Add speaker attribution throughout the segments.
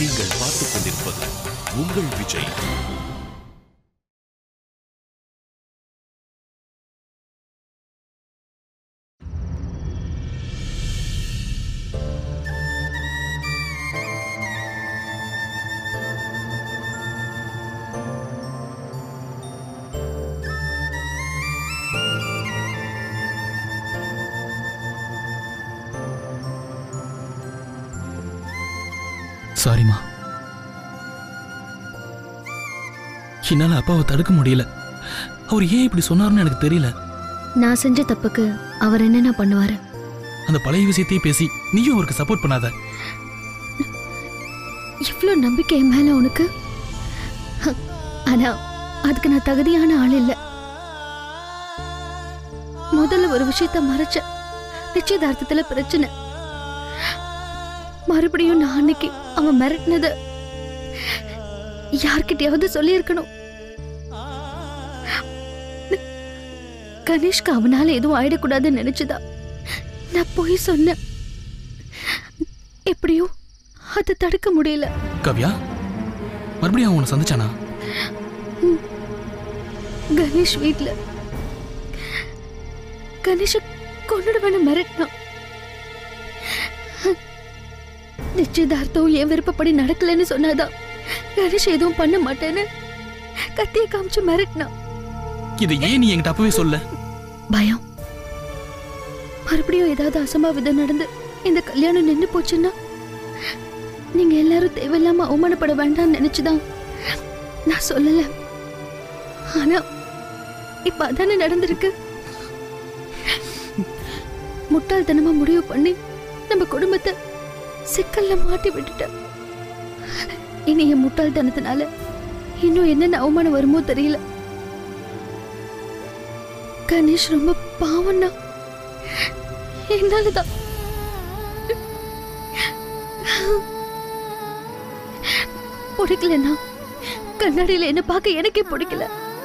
Speaker 1: நீங்கள் பார்த்துக் கொண்டிருப்பது உங்கள் விஜய்
Speaker 2: சாரிம்மா என்னால அப்பாவை தடுக்க முடியல அவர் ஏன் இப்படி சொன்னார்னு எனக்கு தெரியல
Speaker 3: நான் செஞ்ச தப்புக்கு அவர் என்னென்ன பண்ணுவாரு
Speaker 2: அந்த பழைய விஷயத்தையே பேசி நீயும் அவருக்கு சப்போர்ட் பண்ணாத
Speaker 3: இவ்வளோ நம்பிக்கை என் மேல உனக்கு ஆனா அதுக்கு நான் தகுதியான ஆள் இல்ல முதல்ல ஒரு விஷயத்த மறைச்ச நிச்சயதார்த்தத்துல பிரச்சனை மறுபடியும் நான் அன்னைக்கு அவன் மிரட்டினத யார்கிட்டயாவது சொல்லியிருக்கணும் கணேஷ்க்கு அவனால எதுவும் ஆயிடக்கூடாதுன்னு நினைச்சுதா நான் போய் சொன்னேன் எப்படியோ அதை தடுக்க முடியல
Speaker 2: கவ்யா மறுபடியும் அவன் உன்னை சந்திச்சானா
Speaker 3: கணேஷ் வீட்ல கணேஷ கொண்டுடுவேன்னு மிரட்டினான் நிச்சயதார்த்தம் என் விருப்பப்படி நடக்கலன்னு சொன்னாதான் கணேஷ் எதுவும் பண்ண மாட்டேன்னு கத்திய காமிச்சு மிரட்டினான்
Speaker 2: இதை ஏன் நீ என்கிட்ட அப்பவே சொல்ல
Speaker 3: பயம் மறுபடியும் ஏதாவது அசம்பாவிதம் நடந்து இந்த கல்யாணம் நின்று போச்சுன்னா நீங்க எல்லாரும் தேவையில்லாம அவமானப்பட வேண்டாம்னு நினைச்சுதான் நான் சொல்லல ஆனா இப்ப அதானே நடந்திருக்கு முட்டாள்தனமா முடிவு பண்ணி நம்ம குடும்பத்தை சிக்கல்ல மாட்டி விட்டுட்டேன் இனி என் முட்டாள்தனத்தினால இன்னும் என்னென்ன அவமானம் வருமோ தெரியல கணேஷ் ரொம்ப பாவம்னா என்னாலதான் பிடிக்கலன்னா கண்ணாடியில என்ன பார்க்க எனக்கே பிடிக்கல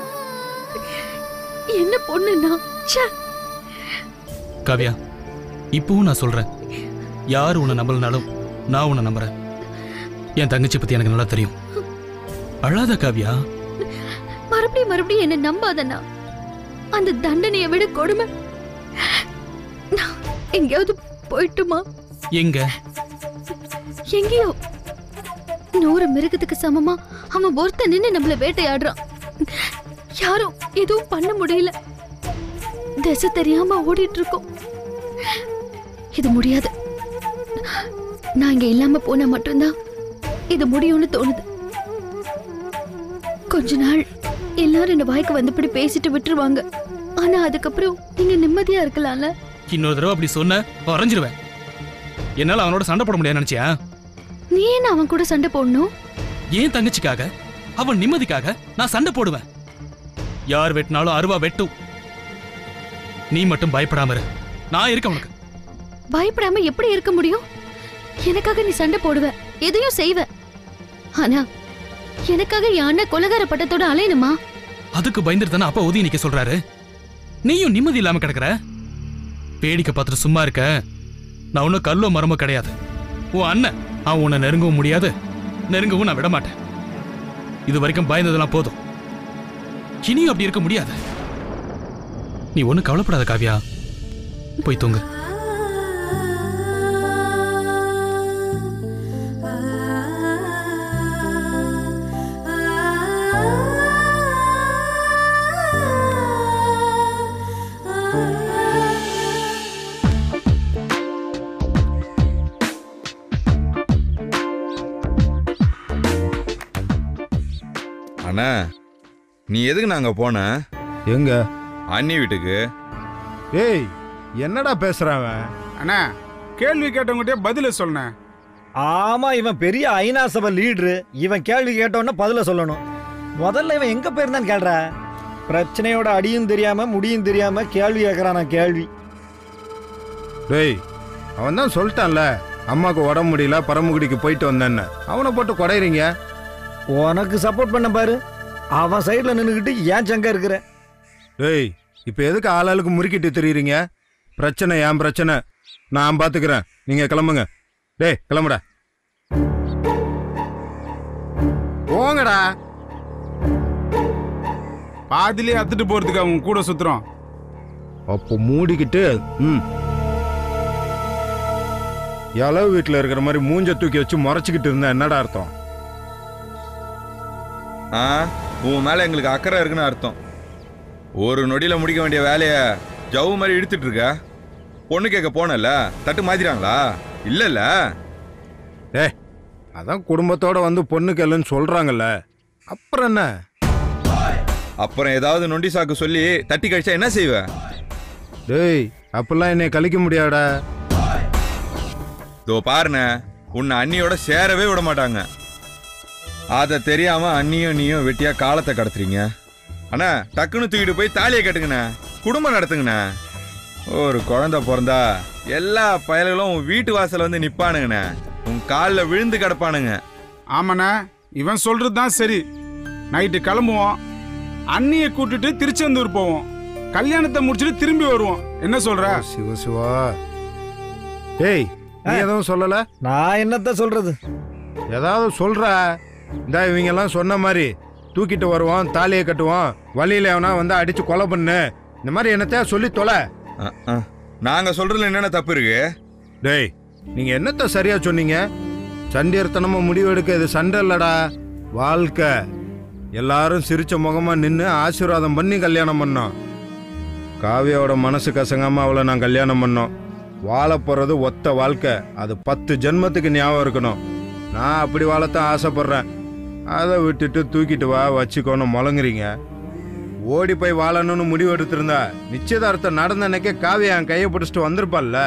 Speaker 3: என்ன பொண்ணுன்னா ச்சே
Speaker 2: காவ்யா இப்பவும் நான் சொல்றேன் யார் உன்னை நம்பலனாலும் நான் உன்னை நம்புறேன் என் தங்கச்சி பத்தி எனக்கு நல்லா தெரியும் அழாத காவ்யா
Speaker 3: மறுபடியும் மறுபடியும் என்ன நம்பாதண்ணா அந்த தண்டனையை விட கொடுமை நான் எங்கேயாவது போயிட்டுமா
Speaker 2: எங்க
Speaker 3: எங்கேயோ நூறு மிருகத்துக்கு சமமா அவன் ஒருத்தன் நின்னு நம்மள வேட்டையாடுறான் யாரும் எதுவும் பண்ண முடியல திசை தெரியாம ஓடிட்டு இருக்கோம் இது முடியாது நான் இங்க இல்லாம போனா மட்டும்தான் இது முடியும்னு தோணுது கொஞ்ச நாள் எல்லாரும் இந்த வாய்க்கு வந்தபடி பேசிட்டு விட்டுருவாங்க ஆனா அதுக்கப்புறம் நீங்க நிம்மதியா இருக்கலாம்ல
Speaker 2: இன்னொரு தடவை அப்படி சொன்ன வரைஞ்சிருவேன் என்னால அவனோட சண்டை போட முடியாது நினைச்சியா
Speaker 3: நீ என்ன அவன் கூட சண்டை போடணும்
Speaker 2: ஏன் தங்கச்சிக்காக அவன் நிம்மதிக்காக நான் சண்டை போடுவேன் யார் வெட்டினாலும் அருவா வெட்டும் நீ மட்டும் பயப்படாம இரு நான் இருக்க உனக்கு
Speaker 3: பயப்படாம எப்படி இருக்க முடியும் எனக்காக நீ சண்டை போடுவ எதையும் செய்வ ஆனா எனக்காக என் அண்ணன் கொலகார பட்டத்தோட அலையணுமா
Speaker 2: அதுக்கு பயந்துட்டு தானே அப்பா உதவி நிக்க சொல்றாரு நீயும் நிம்மதி இல்லாம கிடக்குற வேடிக்கை பார்த்துட்டு சும்மா இருக்க நான் ஒன்னும் கல்லோ மரமோ கிடையாது உன் அண்ணன் அவன் உன்னை நெருங்கவும் முடியாது நெருங்கவும் நான் விட மாட்டேன் இது வரைக்கும் பயந்ததெல்லாம் போதும் இனியும் அப்படி இருக்க முடியாது நீ ஒன்னும் கவலைப்படாத காவ்யா போய் தூங்கு
Speaker 4: அண்ணா நீ எதுக்கு நாங்க போன
Speaker 5: எங்க
Speaker 4: அண்ணி வீட்டுக்கு
Speaker 5: ஏய் என்னடா பேசுறான் அவன்
Speaker 6: அண்ணா கேள்வி கேட்டவங்ககிட்டயே பதில சொன்னேன்
Speaker 7: ஆமா இவன் பெரிய ஐநா சபை லீடரு இவன் கேள்வி கேட்டோன்னா பதில சொல்லணும் முதல்ல இவன் எங்க போயிருந்தான்னு கேள்ற பிரச்சனையோட அடியும் தெரியாம முடியும் தெரியாம கேள்வி கேட்கறான் நான் கேள்வி
Speaker 5: டேய் அவன் தான் சொல்லிட்டான்ல அம்மாவுக்கு உடம்பு முடியல பரமக்குடிக்கு போயிட்டு வந்தேன்னு அவனை போட்டு குடையிறீங்க
Speaker 7: உனக்கு சப்போர்ட் பண்ண பாரு அவன் சைடுல நின்னுக்கிட்டு ஏன் சங்க இருக்கிற
Speaker 5: டேய் இப்போ எதுக்கு ஆளாளுக்கு முறுக்கிட்டு திரியுறீங்க பிரச்சனை ஏன் பிரச்சனை நான் பார்த்துக்கிறேன் நீங்கள் கிளம்புங்க டேய் கிளம்புடா போங்கடா
Speaker 6: பாதிலே அத்துட்டு போறதுக்கு அவங்க கூட சுத்துறோம்
Speaker 5: அப்போ மூடிக்கிட்டு ம் இளவு வீட்டில் இருக்கிற மாதிரி மூஞ்ச தூக்கி வச்சு முறைச்சிக்கிட்டு இருந்தா என்னடா அர்த்தம்
Speaker 4: ஆ உன் மேல எங்களுக்கு அக்கறை இருக்குன்னு அர்த்தம் ஒரு நொடியில முடிக்க வேண்டிய வேலைய ஜவு மாதிரி இழுத்துட்டு இருக்க பொண்ணு கேட்க போனல தட்டு மாத்திராங்களா இல்லல்ல
Speaker 5: ஏ அதான் குடும்பத்தோட வந்து பொண்ணு கேளுன்னு சொல்றாங்கல்ல அப்புறம் என்ன
Speaker 4: அப்புறம் ஏதாவது நொண்டி சாக்கு சொல்லி தட்டி கழிச்சா என்ன செய்வ
Speaker 5: டேய் அப்பெல்லாம் என்னை கழிக்க முடியாடா
Speaker 4: இதோ பாருண்ண உன்னை அண்ணியோட சேரவே விட மாட்டாங்க அதை தெரியாம அண்ணியும் நீயும் வெட்டியா காலத்தை கடத்துறீங்க அண்ணா டக்குன்னு தூக்கிட்டு போய் தாலியை கட்டுங்கண்ணே குடும்பம் நடத்துங்கண்ணே ஒரு குழந்தை பிறந்தா எல்லா பயல்களும் உன் வீட்டு வாசல்ல வந்து நிப்பானுங்கண்ணே உன் காலில் விழுந்து கிடப்பானுங்க
Speaker 6: ஆமாண்ணே இவன் சொல்றது தான் சரி நைட்டு கிளம்புவோம் அண்ணியை கூட்டிட்டு திருச்செந்தூர் போவோம் கல்யாணத்தை முடிச்சுட்டு திரும்பி வருவோம் என்ன சொல்ற
Speaker 5: சிவ சிவா டேய் நீ எதுவும் சொல்லல
Speaker 7: நான் என்னத்த சொல்றது
Speaker 5: ஏதாவது சொல்ற இந்த இவங்க எல்லாம் சொன்ன மாதிரி தூக்கிட்டு வருவோம் தாலியை கட்டுவோம் வழியில எவனா வந்து அடிச்சு கொலை பண்ணு இந்த மாதிரி என்னத்தையா சொல்லி தொலை
Speaker 4: அஹ், அஹ். நாங்க சொல்றதுல என்னென்ன தப்பு இருக்கு
Speaker 5: டேய் நீங்க என்னத்த சரியா சொன்னீங்க சண்டியர்த்தனமா முடிவு எடுக்க இது சண்டை இல்லடா வாழ்க்கை எல்லாரும் சிரிச்ச முகமா நின்று ஆசீர்வாதம் பண்ணி கல்யாணம் பண்ணோம் காவியோட மனசு கசங்காம அவளை நான் கல்யாணம் பண்ணோம் வாழ போறது ஒத்த வாழ்க்கை அது பத்து ஜென்மத்துக்கு ஞாபகம் இருக்கணும் நான் அப்படி வாழத்தான் ஆசைப்படுறேன் அதை விட்டுட்டு தூக்கிட்டு வா வச்சுக்கோன்னு முழங்குறீங்க ஓடி போய் வாழணும்னு முடிவு எடுத்திருந்தா நிச்சயதார்த்தம் நடந்த அன்னைக்கே காவியா என் கையை பிடிச்சிட்டு வந்திருப்பாள்ல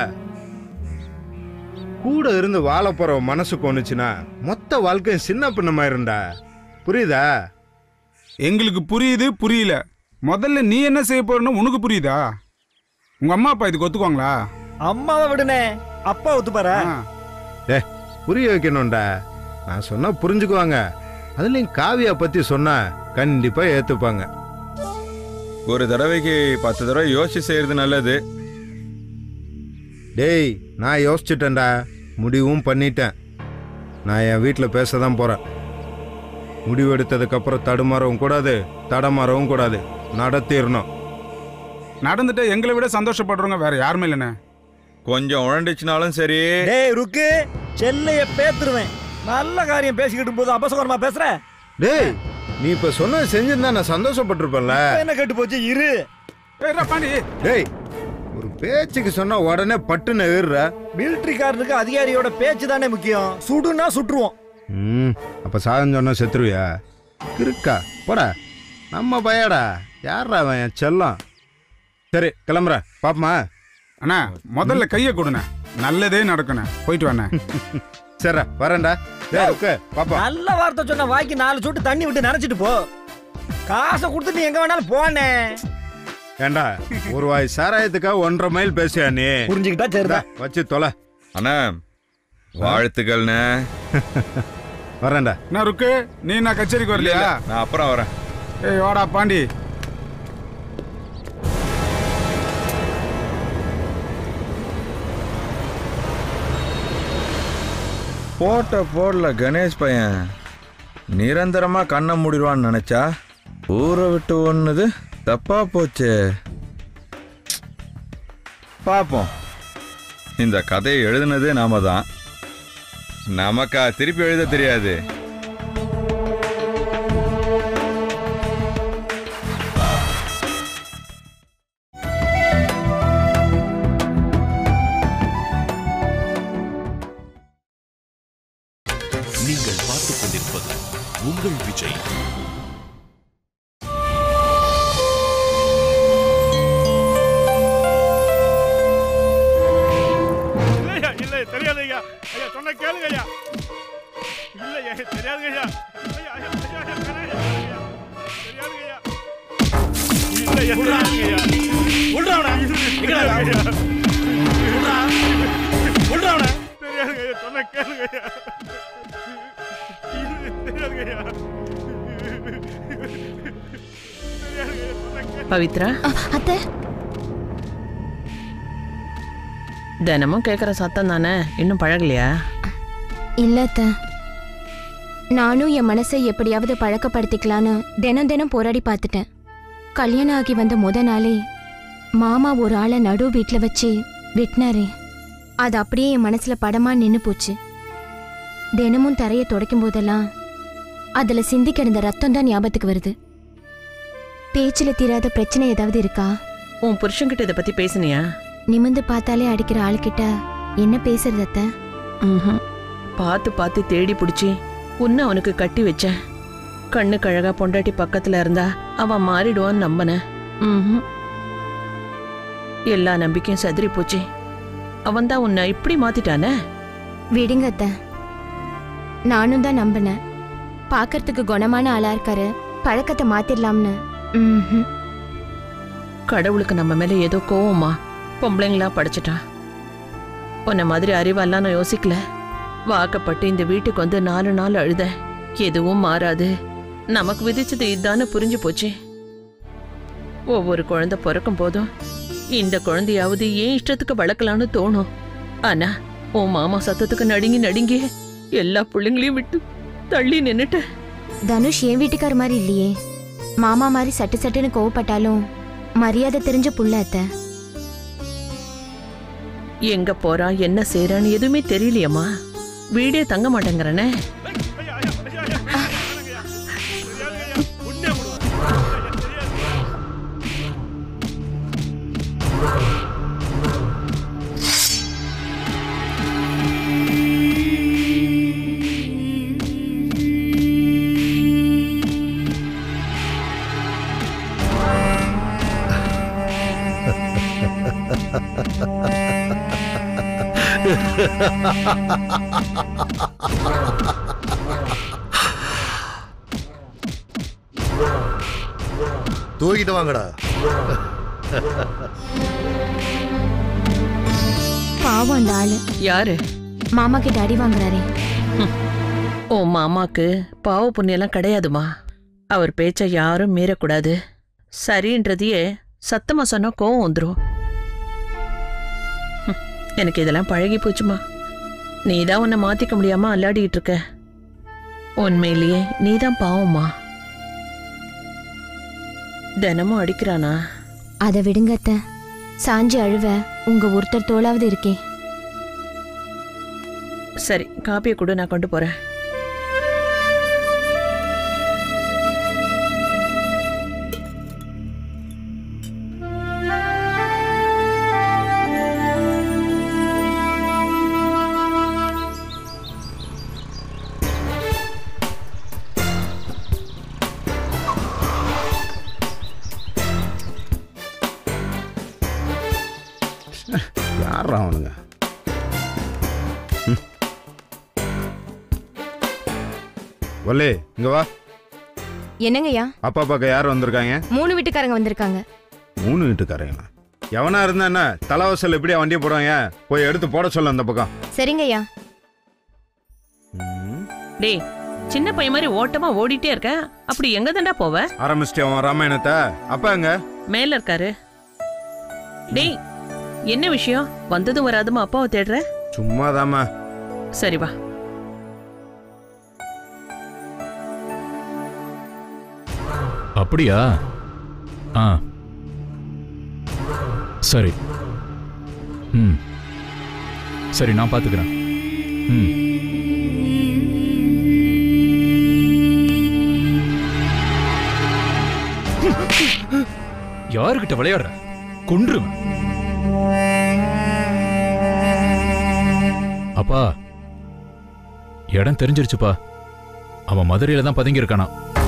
Speaker 5: கூட இருந்து வாழ போற மனசு கொண்டுச்சுன்னா மொத்த வாழ்க்கையும் சின்ன பின்னமா இருந்தா புரியுதா
Speaker 6: எங்களுக்கு புரியுது புரியல முதல்ல நீ என்ன செய்ய போறன்னு உனக்கு புரியுதா உங்க அம்மா அப்பா இதுக்கு ஒத்துக்குவாங்களா
Speaker 7: அம்மாவை விடுனே அப்பா ஒத்துப்பாரா
Speaker 6: ஆ.
Speaker 5: டே புரிய வைக்கணும்டா நான் சொன்னா புரிஞ்சுக்குவாங்க அதுலயும் காவியா பத்தி சொன்னா கண்டிப்பா ஏத்துப்பாங்க
Speaker 4: ஒரு தடவைக்கு பத்து தடவை யோசிச்சு செய்யறது நல்லது
Speaker 5: டேய் நான் யோசிச்சுட்டேன்டா முடிவும் பண்ணிட்டேன் நான் என் வீட்டில் பேச தான் போறேன் முடிவு எடுத்ததுக்கப்புறம் தடுமாறவும் கூடாது தடமாறவும் கூடாது நடத்திடணும்
Speaker 6: நடந்துட்டு எங்களை விட சந்தோஷப்படுறவங்க வேற யாருமே இல்லைண்ணே
Speaker 4: கொஞ்சம் உழண்டுச்சுனாலும் சரி
Speaker 7: டேய் ருக்கு செல்லைய பேத்துருவேன் நல்ல காரியம் பேசிக்கிட்டு போது அபசகரமா பேசுற
Speaker 5: டேய் நீ இப்ப சொன்னது செஞ்சிருந்தா நான் சந்தோஷப்பட்டிருப்பேன்ல
Speaker 7: என்ன கேட்டு போச்சு இரு
Speaker 6: ஏய், ரா, பாண்டி
Speaker 5: டேய் ஒரு பேச்சுக்கு சொன்னா உடனே பட்டுன்னு ஏறுற
Speaker 7: மிலிட்ரிக்காரனுக்கு அதிகாரியோட பேச்சு தானே முக்கியம் சுடுனா சுட்டுருவோம்
Speaker 5: ம் அப்ப சாதம் சொன்னா செத்துருவியா இருக்கா போடா நம்ம பையடா யாரா அவன் என் செல்லம் சரி கிளம்புறேன் பாப்பமா
Speaker 6: அண்ணா முதல்ல கையை கொடுண்ணே நல்லதே நடக்கண்ணே போயிட்டு வாண்ணே
Speaker 5: சரி வரேன்டா டேய் ஓகே பாப்பா
Speaker 7: நல்ல வார்த்தை சொன்ன வாய்க்கு நாலு சொட்டு தண்ணி விட்டு நினைச்சிட்டு போ காசை கொடுத்து நீ எங்க வேணாலும் போனே
Speaker 5: ஏண்டா ஒரு வாய் சாராயத்துக்காக ஒன்றரை மைல் பேசியா நீ
Speaker 7: புரிஞ்சுக்கிட்டா
Speaker 5: இந்தா,
Speaker 7: சரிதான்
Speaker 5: வச்சு தொலை
Speaker 4: அண்ணா வாழ்த்துக்கள்ண்ணே
Speaker 5: வரேன்டா
Speaker 6: என்ன ருக்கு நீ என்ன கச்சேரிக்கு வரலையா
Speaker 4: நான் அப்புறம் வரேன்
Speaker 6: ஏய் வாடா பாண்டி
Speaker 4: போட்ட போடல கணேஷ் பையன் நிரந்தரமா கண்ணை மூடிடுவான்னு நினைச்சா ஊரை விட்டு ஒண்ணுது தப்பா போச்சு பார்ப்போம் இந்த கதையை எழுதுனதே நாம தான் நமக்கா திருப்பி எழுத தெரியாது
Speaker 1: நீங்கள் பார்த்துக் கொண்டிருப்பது உங்கள் விஜய்
Speaker 8: இல்லையா இல்லை தெரியாது ஐயா ஐயா சொன்ன கேளுங்க ஐயா இல்லையா தெரியாதுங்க ஐயா ஐயா ஐயா ஐயா ஐயா தெரியாதுங்க ஐயா தெரியாதுங்க ஐயா இல்லையா தெரியாதுங்க ஐயா உள்றாவனா எங்கடா ஐயா உள்றா உள்றாவனா தெரியாதுங்க ஐயா சொன்ன கேளுங்க ஐயா தெரியாதுங்க ஐயா தெரியாதுங்க ஐயா சொன்ன கேளுங்க
Speaker 9: பவித்ரா
Speaker 3: அத்தை
Speaker 9: தினமும் கேட்குற சத்தம் தானே இன்னும் பழகலையா
Speaker 3: இல்ல அத்தை
Speaker 9: நானும் என் மனசை எப்படியாவது பழக்கப்படுத்திக்கலான்னு தினம் தினம் போராடி பார்த்துட்டேன் கல்யாணம் ஆகி வந்த முத நாளே மாமா ஒரு ஆளை நடு வீட்டில் வச்சு வெட்டினாரே அது அப்படியே என் மனசுல படமா நின்னு போச்சு தினமும் தரையை துடைக்கும் போதெல்லாம் அதுல சிந்தி கிடந்த ரத்தம் தான் ஞாபகத்துக்கு வருது பேச்சுல தீராத பிரச்சனை ஏதாவது இருக்கா
Speaker 10: உன் புருஷன்கிட்ட இதை பத்தி பேசுனியா
Speaker 9: நிமிந்து பார்த்தாலே அடிக்கிற ஆளுக்கிட்ட என்ன பேசுறது அத்தை
Speaker 10: ம்ஹும். பார்த்து பார்த்து தேடி பிடிச்சி உன்னை அவனுக்கு கட்டி வச்சேன் கண்ணு கழகா பொண்டாட்டி பக்கத்துல இருந்தா அவன் மாறிடுவான்னு நம்பினேன் ம்ஹும். எல்லா நம்பிக்கையும் சதுரி போச்சு அவன் தான் உன்னை இப்படி மாத்திட்டானே
Speaker 9: விடுங்க அத்தை நானும் தான் நம்பினேன் பார்க்கறதுக்கு குணமான ஆளா இருக்காரு பழக்கத்தை மாத்திடலாம்னு ம்ஹும்.
Speaker 10: கடவுளுக்கு நம்ம மேல ஏதோ கோவமா பொம்பளைங்களா படைச்சிட்டான் உன்னை மாதிரி அறிவெல்லாம் நான் யோசிக்கல வாக்கப்பட்டு இந்த வீட்டுக்கு வந்து நாலு நாள் அழுத எதுவும் மாறாது நமக்கு விதிச்சது இதான்னு புரிஞ்சு போச்சு ஒவ்வொரு குழந்தை பிறக்கும் போதும் இந்த குழந்தையாவது ஏன் இஷ்டத்துக்கு வளர்க்கலான்னு தோணும் ஆனா உன் மாமா சத்தத்துக்கு நடுங்கி நடுங்கி எல்லா பிள்ளைங்களையும் விட்டு தள்ளி நின்னுட்ட
Speaker 9: தனுஷ் என் வீட்டுக்கார மாதிரி இல்லையே மாமா மாதிரி சட்டு சட்டுன்னு கோவப்பட்டாலும் மரியாதை தெரிஞ்ச புள்ள அத்தை
Speaker 10: எங்க போறான் என்ன செய்றான்னு எதுவுமே தெரியலையம்மா வீடே தங்க மாட்டேங்கிறனே
Speaker 8: ஐயா ஐயா ஐயா ஐயா ஐயா தெரியாதுங்க ஐயா உன்னே விடுவேன் ஐயா தெரியாது
Speaker 11: தூக்கிட்டு வாங்கடா
Speaker 9: பாவம் அந்த ஆளு
Speaker 10: யாரு
Speaker 9: மாமா கிட்ட அடி வாங்குறாரே
Speaker 10: உன் மாமாக்கு பாவ புண்ணியெல்லாம் கிடையாதுமா அவர் பேச்ச யாரும் மீறக்கூடாது சரின்றதையே சத்தமா சொன்னா கோவம் வந்துடும் எனக்கு இதெல்லாம் பழகி போச்சுமா நீ தான் உன்னை மாத்திக்க முடியாம அல்லாடிட்டு இருக்க உண்மையிலேயே நீ தான் பாவம்மா தினமும் அடிக்கிறானா
Speaker 9: அதை விடுங்க அத்தை சாஞ்சி அழுவ உங்க ஒருத்தர் தோளாவது இருக்கே
Speaker 10: சரி காப்பியை கொடு நான் கொண்டு போறேன்
Speaker 5: யார் அவனுங்க ம். வள்ளி இங்க வா
Speaker 9: என்னங்கய்யா
Speaker 5: அப்பா பார்க்க யார் வந்திருக்காங்க
Speaker 9: மூணு வீட்டுக்காரங்க வந்திருக்காங்க
Speaker 5: மூணு வீட்டுக்காரங்களா எவனா இருந்தா என்ன தலைவாசல் எப்படியா வண்டியை போடுவாங்க போய் எடுத்து போட சொல்ல அந்த பக்கம்
Speaker 9: சரிங்கய்யா
Speaker 5: ம்.
Speaker 10: டேய் சின்ன பையன் மாதிரி ஓட்டமா ஓடிட்டே இருக்க அப்படி எங்க தாண்டா போவ
Speaker 5: ஆரம்பிச்சிட்டே அவன் ராமாயணத்தை அப்பா எங்க
Speaker 10: மேல இருக்காரு டேய் என்ன விஷயம் வந்ததும் வராதுமா அப்பாவை தேடுற
Speaker 5: சும்மாதாம்மா
Speaker 10: சரி வா
Speaker 12: அப்படியா ஆ சரி ம் சரி நான் பார்த்துக்கிறேன் ம் யாருக்கிட்ட விளையாடுற கொன்றுவேன் அப்பா இடம் தெரிஞ்சிருச்சுப்பா அவன் மதுரையில தான் பதுங்கி இருக்கானா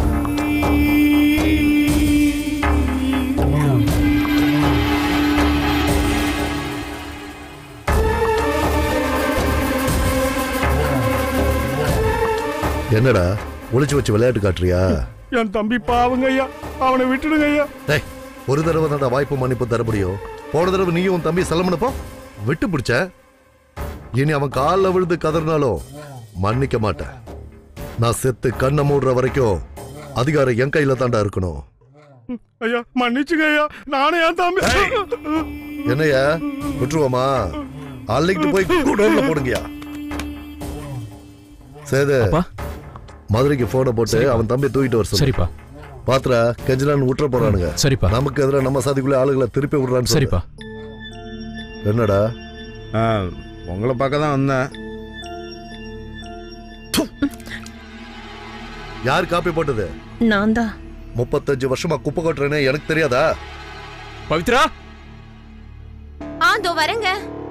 Speaker 11: என்னடா ஒளிச்சு வச்சு விளையாட்டு காட்டுறியா
Speaker 8: என் தம்பி பாவங்க ஐயா அவனை விட்டுடுங்க ஐயா
Speaker 11: டேய் ஒரு தடவை தான் வாய்ப்பு மன்னிப்பு தர முடியும் போன தடவை நீயும் உன் தம்பி செல்லமனப்போ விட்டு பிடிச்ச இனி அவன் காலில் விழுந்து கதறினாலும் மன்னிக்க மாட்டேன் நான் செத்து கண்ணை மூடுற வரைக்கும் அதிகாரம் என் கையில தாண்டா இருக்கணும்
Speaker 8: ஐயா மன்னிச்சுங்க ஐயா நானே என் தம்பி
Speaker 11: என்னையா விட்டுருவோமா அள்ளிக்கிட்டு போய் குடோன்ல போடுங்கயா சேது
Speaker 12: அப்பா
Speaker 11: மதுரைக்கு போனை போட்டு
Speaker 12: சரிப்பா.
Speaker 11: அவன் தம்பியை தூக்கிட்டு வர சொல்லு
Speaker 12: சரிப்பா
Speaker 11: பாத்திரா கெஞ்சலான்னு விட்டுற போறானுங்க
Speaker 12: சரிப்பா
Speaker 11: நமக்கு எதிராக நம்ம சாதிக்குள்ள ஆளுகளை திருப்பி விடுறான்னு சொல்லு.
Speaker 12: சரிப்பா
Speaker 11: என்னடா
Speaker 5: ஆ உங்களை பார்க்க தான் வந்தேன்
Speaker 11: யார் காப்பி போட்டது
Speaker 10: நான் தான்
Speaker 11: முப்பத்தஞ்சு வருஷமா குப்பை கொட்டுறேன்னு எனக்கு தெரியாதா
Speaker 12: பவித்ரா
Speaker 9: ஆ தோ வரேங்க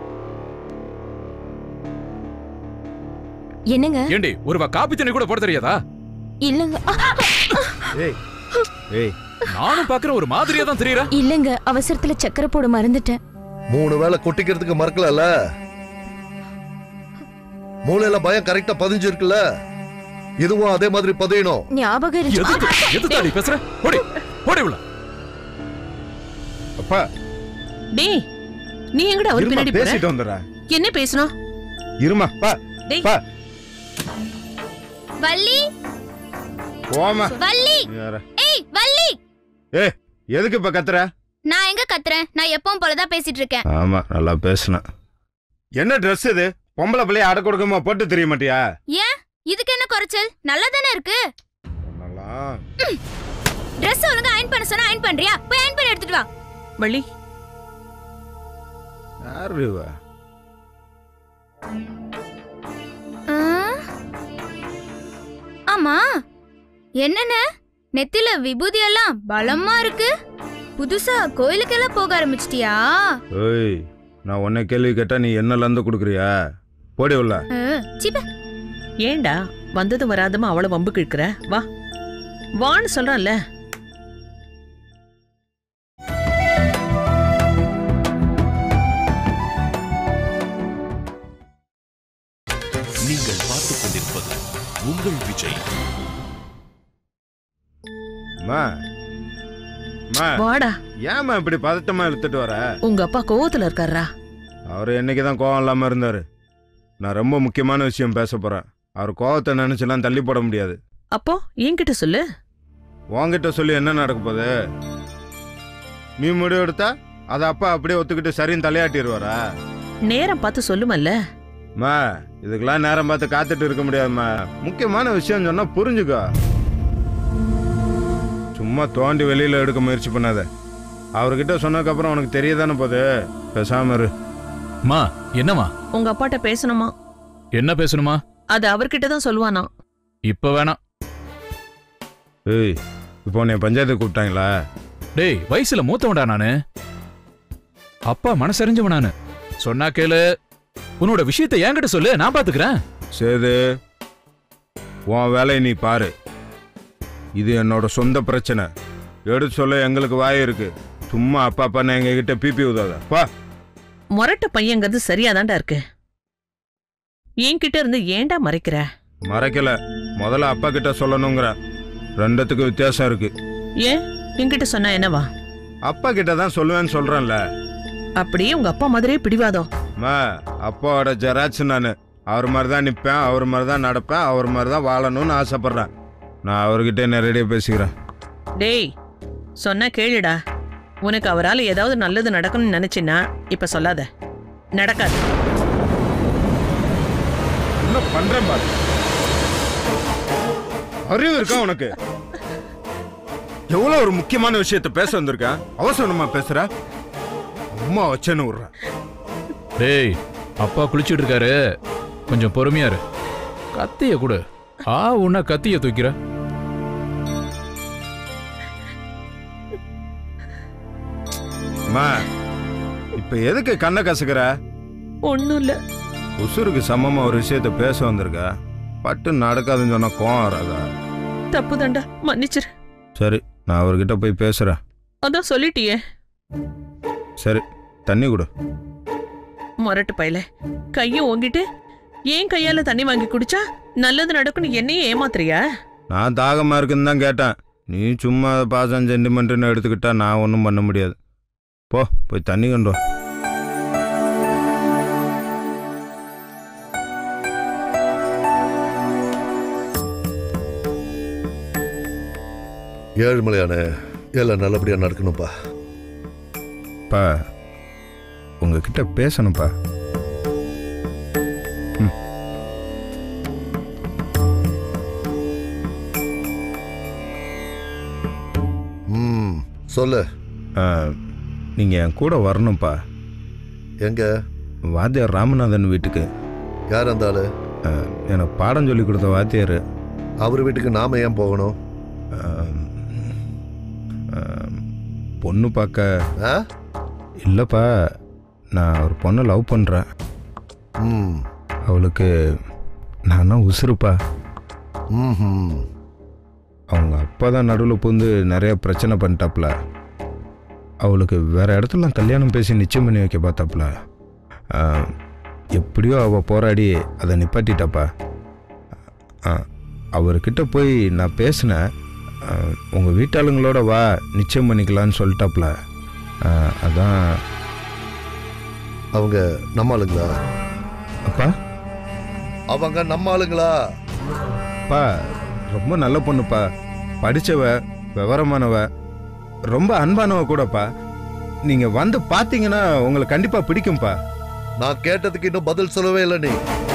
Speaker 9: என்னங்க
Speaker 12: ஏண்டி ஒரு காப்பி தண்ணி கூட போட தெரியாதா
Speaker 9: இல்லங்க ஆ,
Speaker 5: ஏய் ஏய்
Speaker 12: நானும் பாக்குற ஒரு மாதிரியா தான் தெரியற
Speaker 9: இல்லங்க அவசரத்துல சக்கரை போட மறந்துட்டேன்
Speaker 11: மூணு வேளை கொட்டிக்கிறதுக்கு மறக்கலல்ல மூளையில பயம் கரெக்டா பதிஞ்சிருக்குல்ல இதுவும் அதே மாதிரி பதியணும்
Speaker 9: ஞாபகம் இருக்கு
Speaker 12: எதுக்கு எதுக்காடி பேசுற ஓடி ஓடி உள்ள
Speaker 5: அப்பா
Speaker 10: டேய் நீ எங்கடா அவர்
Speaker 5: இருமா
Speaker 10: பின்னாடி போற
Speaker 5: பேசிட்டு வந்துடுறேன்
Speaker 10: என்ன பேசணும்
Speaker 5: இருமா பா
Speaker 10: டேய்.
Speaker 5: பா
Speaker 3: வள்ளி
Speaker 5: போமா
Speaker 3: வள்ளி
Speaker 5: வேற.
Speaker 3: ஏய் வள்ளி
Speaker 5: ஏ எதுக்கு இப்ப கத்துற
Speaker 3: நான் எங்க கத்துறேன் நான் எப்பவும் போலதான் பேசிட்டு இருக்கேன்
Speaker 5: ஆமா நல்லா பேசுனேன் என்ன Dress இது பொம்பளை பிள்ளைய அடை கொடுக்கமா போட்டு தெரிய மாட்டியா
Speaker 3: ஏன் இதுக்கு என்ன குறைச்சல் நல்லா தானே இருக்கு
Speaker 5: நல்லா
Speaker 3: Dress ஒழுங்கா அயன் பண்ண சொன்னா அயன் பண்றியா போய் அயன் பண்ணி எடுத்துட்டு வா
Speaker 10: வள்ளி
Speaker 5: யாரு இவ
Speaker 3: ஆ? ஆமா என்னென்ன நெத்தில விபூதி எல்லாம் பலமா இருக்கு புதுசா கோயிலுக்கெல்லாம் போக ஆரம்பிச்சிட்டியா
Speaker 5: ஏய் நான் உன்னை கேள்வி கேட்டா நீ என்னல இருந்து கொடுக்குறியா போடி உள்ள
Speaker 3: சிப்ப
Speaker 10: ஏன்டா வந்தது வராதமா அவளை வம்பு கிழக்கிற வா வான்னு சொல்றான்ல
Speaker 1: நீங்கள் பார்த்துக் கொண்டிருப்பது உங்கள் விஜய்
Speaker 5: மா மா
Speaker 10: வாடா
Speaker 5: ஏம்மா இப்படி பதட்டமா எடுத்துட்டு வர
Speaker 10: உங்க அப்பா கோவத்துல இருக்காரா
Speaker 5: அவர் என்னைக்கு தான் கோவம் இல்லாம இருந்தாரு நான் ரொம்ப முக்கியமான விஷயம் பேச போறேன் அவர் கோவத்தை நினைச்செல்லாம் தள்ளி போட முடியாது
Speaker 10: அப்போ என்கிட்ட சொல்லு
Speaker 5: உன்கிட்ட சொல்லி என்ன நடக்க போகுது நீ முடிவு எடுத்தா அதை அப்பா அப்படியே ஒத்துக்கிட்டு சரின்னு தலையாட்டிடுவாரா
Speaker 10: நேரம் பார்த்து சொல்லுமல்ல
Speaker 5: மா இதுக்கெல்லாம் நேரம் பார்த்து காத்துட்டு இருக்க முடியாதும்மா முக்கியமான விஷயம் சொன்னா புரிஞ்சுக்கோ சும்மா தோண்டி வெளியில எடுக்க முயற்சி பண்ணாத அவர்கிட்ட சொன்னதுக்கப்புறம் உனக்கு தெரியதானே போகுது பேசாம இரு
Speaker 12: மா என்னமா
Speaker 10: உங்க அப்பாட்ட பேசணுமா
Speaker 12: என்ன பேசணுமா
Speaker 10: அது அவர்கிட்ட தான் சொல்லுவானா
Speaker 12: இப்ப வேணாம்
Speaker 5: ஏய் இப்போ உன்னை பஞ்சாயத்துக்கு கூப்பிட்டாங்களா
Speaker 12: டேய் வயசுல மூத்தவன்டா நானு அப்பா மனசறிஞ்சவன் நானு சொன்னா கேளு உன்னோட விஷயத்தை என்கிட்ட சொல்லு நான் பாத்துக்கிறேன்
Speaker 5: சேது உன் வேலையை நீ பாரு இது என்னோட சொந்த பிரச்சனை எடுத்து சொல்ல எங்களுக்கு வாய் இருக்கு சும்மா அப்பா அப்பா எங்க கிட்ட பிபி உதாத வா
Speaker 10: முரட்டு பையங்கிறது சரியாதான்டா இருக்கு என்கிட்ட இருந்து ஏன்டா மறைக்கிற
Speaker 5: மறைக்கல முதல்ல அப்பா கிட்ட சொல்லணுங்கிற ரெண்டுத்துக்கு வித்தியாசம் இருக்கு
Speaker 10: ஏன் என்கிட்ட சொன்னா என்னவா
Speaker 5: அப்பா கிட்ட தான் சொல்லுவேன்னு சொல்றேன்ல
Speaker 10: அப்படியே உங்க அப்பா மாதிரியே பிடிவாதம்
Speaker 5: மா அப்பாவோட ஜெராக்ஸ் நான் அவர் மாதிரி தான் நிற்பேன் அவர் மாதிரி தான் நடப்பேன் அவர் மாதிரி தான் வாழணும்னு ஆசைப்பட்றேன் நான் அவர்கிட்ட நேரடியாக பேசிக்கிறேன்
Speaker 10: டேய் சொன்னா கேளுடா உனக்கு அவரால் ஏதாவது நல்லது நடக்கணும்னு நினைச்சின்னா இப்ப சொல்லாத நடக்காது
Speaker 5: என்ன பண்றேன் பாரு அறிவு இருக்கா உனக்கு எவ்வளவு ஒரு முக்கியமான விஷயத்த பேச வந்திருக்கேன் அவசரமா பேசுற அம்மா வச்சேன்னு விடுறேன்
Speaker 12: டேய் அப்பா குளிச்சிட்டு இருக்காரு கொஞ்சம் பொறுமையா இரு கத்திய கொடு ஆ உன்ன கத்திய தூக்கிற
Speaker 5: அம்மா இப்ப எதுக்கு கண்ணை கசக்குற
Speaker 10: ஒன்றும் இல்லை
Speaker 5: உசுருக்கு சமமா ஒரு விஷயத்த பேச வந்திருக்க பட்டு நடக்காதுன்னு சொன்னா கோவம் வராதா
Speaker 10: தப்பு தாண்டா மன்னிச்சிரு
Speaker 5: சரி நான் அவர்கிட்ட போய் பேசுறேன்
Speaker 10: அதான் சொல்லிட்டியே
Speaker 5: சரி தண்ணி கொடு
Speaker 10: முரட்டு பயல கையை ஓங்கிட்டு ஏன் கையால தண்ணி வாங்கி குடிச்சா நல்லது நடக்கும்னு என்னையே ஏமாத்துறியா
Speaker 5: நான் தாகமா இருக்குன்னு தான் கேட்டேன் நீ சும்மா பாசம் சென்டிமெண்ட்னு எடுத்துக்கிட்டா நான் ஒன்றும் பண்ண முடியாது போ போய் தண்ணி கொண்டு வா
Speaker 11: ஏழுமலையான எல்லாம் நல்லபடியா நடக்கணும்ப்பா
Speaker 5: பா உங்ககிட்ட பேசணும்ப்பா ம்.
Speaker 11: சொல்லு
Speaker 5: நீங்கள் என் கூட வரணும்ப்பா
Speaker 11: எங்க
Speaker 5: வாத்தியார் ராமநாதன் வீட்டுக்கு
Speaker 11: யார் அந்த ஆளு
Speaker 5: எனக்கு பாடம் சொல்லி கொடுத்த வாத்தியார்
Speaker 11: அவர் வீட்டுக்கு நாம ஏன் போகணும்
Speaker 5: பொண்ணு பார்க்க
Speaker 11: ஆ?
Speaker 5: இல்லைப்பா நான் ஒரு பொண்ணை லவ் பண்ணுறேன்
Speaker 11: ம்
Speaker 5: அவளுக்கு நான் தான் உசுருப்பா
Speaker 11: ம்ஹும்.
Speaker 5: அவங்க அப்பா தான் நடுவில் புகுந்து நிறைய பிரச்சனை பண்ணிட்டாப்புல அவளுக்கு வேற இடத்துலலாம் கல்யாணம் பேசி நிச்சயம் பண்ணி வைக்க பார்த்தாப்புல ஆ, எப்படியோ அவள் போராடி அதை நிப்பாட்டிட்டாப்பா ஆ, அவர்கிட்ட போய் நான் பேசினேன் ஆ, உங்கள் வீட்டாளுங்களோட வா நிச்சயம் பண்ணிக்கலான்னு சொல்லிட்டாப்புல ஆ, அதான்
Speaker 11: அவங்க நம்ம ஆளுங்களா
Speaker 5: அப்பா
Speaker 11: அவங்க நம்ம ஆளுங்களா
Speaker 5: அப்பா ரொம்ப நல்ல பொண்ணுப்பா படிச்சவ விவரமானவ ரொம்ப அன்பானவ கூடப்பா நீங்க வந்து பாத்தீங்கன்னா உங்களுக்கு கண்டிப்பா பிடிக்கும்பா
Speaker 11: நான் கேட்டதுக்கு இன்னும் பதில் சொல்லவே இல்லை நீ